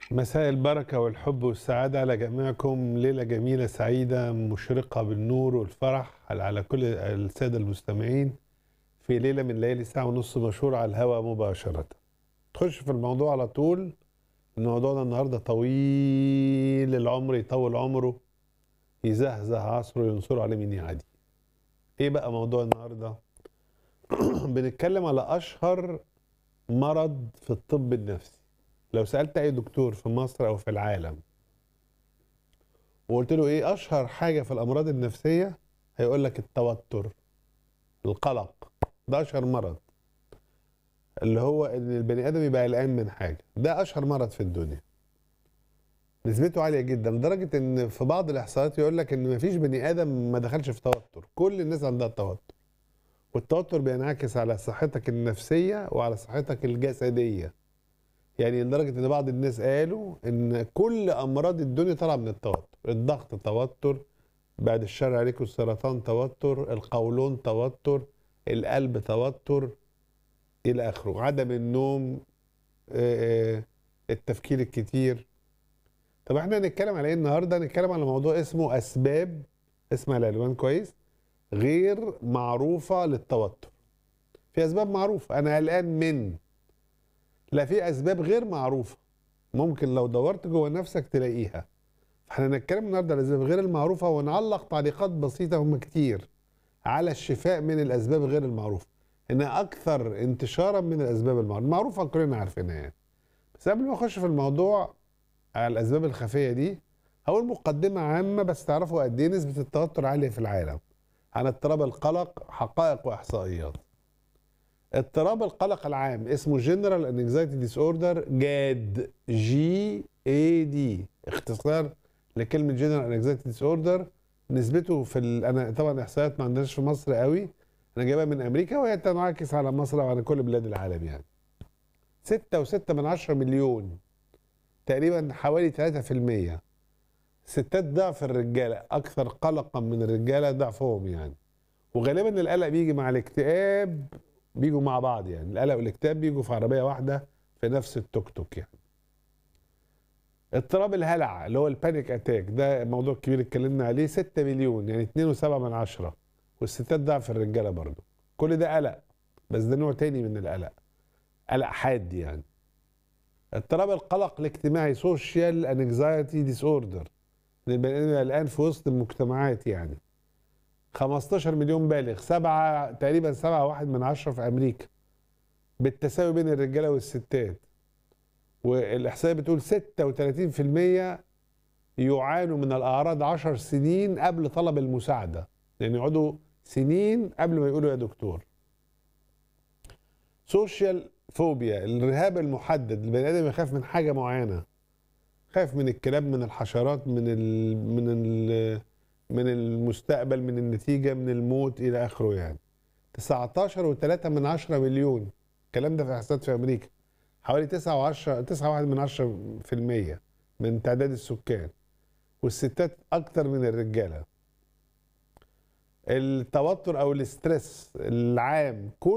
مساء البركة والحب والسعادة على جميعكم ليلة جميلة سعيدة مشرقة بالنور والفرح على كل السادة المستمعين في ليلة من ليالي ساعة ونص مشهور على الهواء مباشرة تخش في الموضوع على طول موضوعنا النهاردة طويل العمر يطول عمره يزهزه عصره ينصره على مين يعدي ايه بقى موضوع النهاردة بنتكلم على اشهر مرض في الطب النفسي لو سألت أي دكتور في مصر أو في العالم وقلت له إيه أشهر حاجة في الأمراض النفسية هيقول لك التوتر القلق ده أشهر مرض اللي هو إن البني آدم يبقى قلقان من حاجة ده أشهر مرض في الدنيا نسبته عالية جدا لدرجة إن في بعض الإحصائيات يقول لك إن مفيش بني آدم ما دخلش في توتر كل الناس عندها توتر والتوتر بينعكس على صحتك النفسية وعلى صحتك الجسدية يعني لدرجة إن بعض الناس قالوا إن كل أمراض الدنيا طالعة من التوتر الضغط توتر بعد الشر عليكم السرطان توتر القولون توتر القلب توتر إلى آخره عدم النوم آه، آه، التفكير الكتير طب احنا هنتكلم على ايه النهارده هنتكلم على موضوع اسمه اسباب اسمع العنوان كويس غير معروفة للتوتر في اسباب معروفة انا قلقان من لا في اسباب غير معروفه ممكن لو دورت جوه نفسك تلاقيها فاحنا هنتكلم النهارده على الاسباب غير المعروفه ونعلق تعليقات بسيطه هم كتير على الشفاء من الاسباب غير المعروفه انها اكثر انتشارا من الاسباب المعروفه المعروفه كلنا عارفينها يعني بس قبل ما اخش في الموضوع على الاسباب الخفيه دي هقول مقدمه عامه بس تعرفوا قد ايه نسبه التوتر عاليه في العالم عن اضطراب القلق حقائق واحصائيات اضطراب القلق العام اسمه جنرال انكزايتي ديس اوردر جاد جي اي دي اختصار لكلمه جنرال انكزايتي ديس اوردر نسبته في ال... انا طبعا احصائيات ما عندناش في مصر قوي انا جايبها من امريكا وهي تنعكس على مصر وعلى كل بلاد العالم يعني ستة وستة من عشرة مليون تقريبا حوالي 3% ستات ضعف الرجالة أكثر قلقا من الرجالة ضعفهم يعني وغالبا القلق بيجي مع الاكتئاب بيجوا مع بعض يعني القلق والاكتئاب بيجوا في عربيه واحده في نفس التوك توك يعني اضطراب الهلع اللي هو البانيك اتاك ده موضوع كبير اتكلمنا عليه 6 مليون يعني 2.7 من عشرة والستات ضعف الرجاله برضو كل ده قلق بس ده نوع تاني من القلق قلق حاد يعني اضطراب القلق الاجتماعي سوشيال انكزايتي ديس اوردر ان البني ادم قلقان في وسط المجتمعات يعني 15 مليون بالغ سبعة تقريبا سبعة واحد من عشرة في أمريكا بالتساوي بين الرجالة والستات والإحصائية بتقول 36% يعانوا من الأعراض 10 سنين قبل طلب المساعدة يعني يقعدوا سنين قبل ما يقولوا يا دكتور سوشيال فوبيا الرهاب المحدد البني آدم يخاف من حاجة معينة خايف من الكلاب من الحشرات من ال من ال من المستقبل من النتيجة من الموت إلى آخره يعني 19 و3 من 10 مليون الكلام ده في إحصائيات في أمريكا حوالي 9 و10 9 واحد من 10 في المية من تعداد السكان والستات أكتر من الرجالة التوتر أو الاسترس العام كل